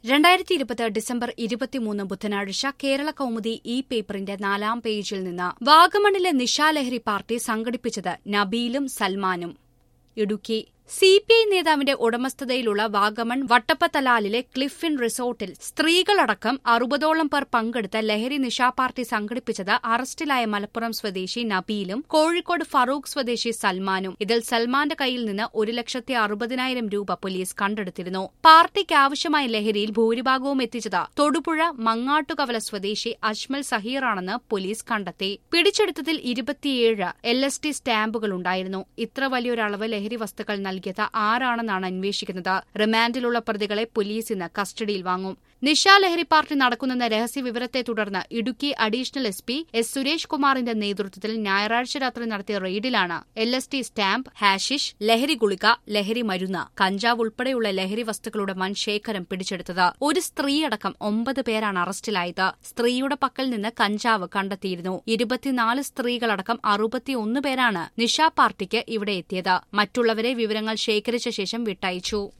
രണ്ടായിരത്തി ഇരുപത് ഡിസംബർ ഇരുപത്തിമൂന്ന് ബുധനാഴ്ച കേരള കൌമുദി ഇ പേപ്പറിന്റെ നാലാം പേജിൽ നിന്ന് വാഗമണിലെ നിശാലഹരി പാർട്ടി സംഘടിപ്പിച്ചത് നബീലും സൽമാനും ഇടുക്കി സി പി ഐ നേതാവിന്റെ ഉടമസ്ഥതയിലുള്ള വാഗമൺ വട്ടപ്പത്തലാലിലെ ക്ലിഫിൻ റിസോർട്ടിൽ സ്ത്രീകളടക്കം അറുപതോളം പേർ പങ്കെടുത്ത ലഹരി നിശാ പാർട്ടി സംഘടിപ്പിച്ചത് അറസ്റ്റിലായ മലപ്പുറം സ്വദേശി നബീലും കോഴിക്കോട് ഫറൂഖ് സ്വദേശി സൽമാനും ഇതിൽ സൽമാന്റെ കയ്യിൽ നിന്ന് ഒരു ലക്ഷത്തി അറുപതിനായിരം രൂപ പോലീസ് കണ്ടെടുത്തിരുന്നു പാർട്ടിക്ക് ആവശ്യമായ ലഹരിയിൽ ഭൂരിഭാഗവും എത്തിച്ചത് തൊടുപുഴ മങ്ങാട്ടുകവല സ്വദേശി അജ്മൽ സഹീറാണെന്ന് പോലീസ് കണ്ടെത്തി പിടിച്ചെടുത്തതിൽ ഇരുപത്തിയേഴ് എൽ എസ് ടി സ്റ്റാമ്പുകളുണ്ടായിരുന്നു ഇത്ര വലിയൊരളവ് ലഹരി വസ്തുക്കൾ നൽകിയത് ആരാണെന്നാണ് അന്വേഷിക്കുന്നത് റിമാൻഡിലുള്ള പ്രതികളെ പോലീസ് ഇന്ന് കസ്റ്റഡിയിൽ വാങ്ങും നിശാ ലഹരി പാർട്ടി നടക്കുന്നെന്ന രഹസ്യ വിവരത്തെ തുടർന്ന് Idukki additional S P S Suresh കുമാറിന്റെ നേതൃത്വത്തിൽ ഞായറാഴ്ച രാത്രി നടത്തിയ റെയ്ഡിലാണ് L S T stamp hashish ലഹരി ഗുളിക ലഹരി മരുന്ന് കഞ്ചാവ് ഉൾപ്പെടെയുള്ള ലഹരി വസ്തുക്കളുടെ വൻ ശേഖരം പിടിച്ചെടുത്തത് ഒരു സ്ത്രീയടക്കം ഒമ്പത് പേരാണ് അറസ്റ്റിലായത് സ്ത്രീയുടെ പക്കൽ നിന്ന് കഞ്ചാവ് കണ്ടെത്തിയിരുന്നു ഇരുപത്തിനാല് സ്ത്രീകളടക്കം അറുപത്തിയൊന്ന് പേരാണ് നിശാ പാർട്ടിക്ക് ഇവിടെ എത്തിയത് മറ്റുള്ളവരെ വിവരങ്ങൾ ശേഖരിച്ച ശേഷം വിട്ടയച്ചു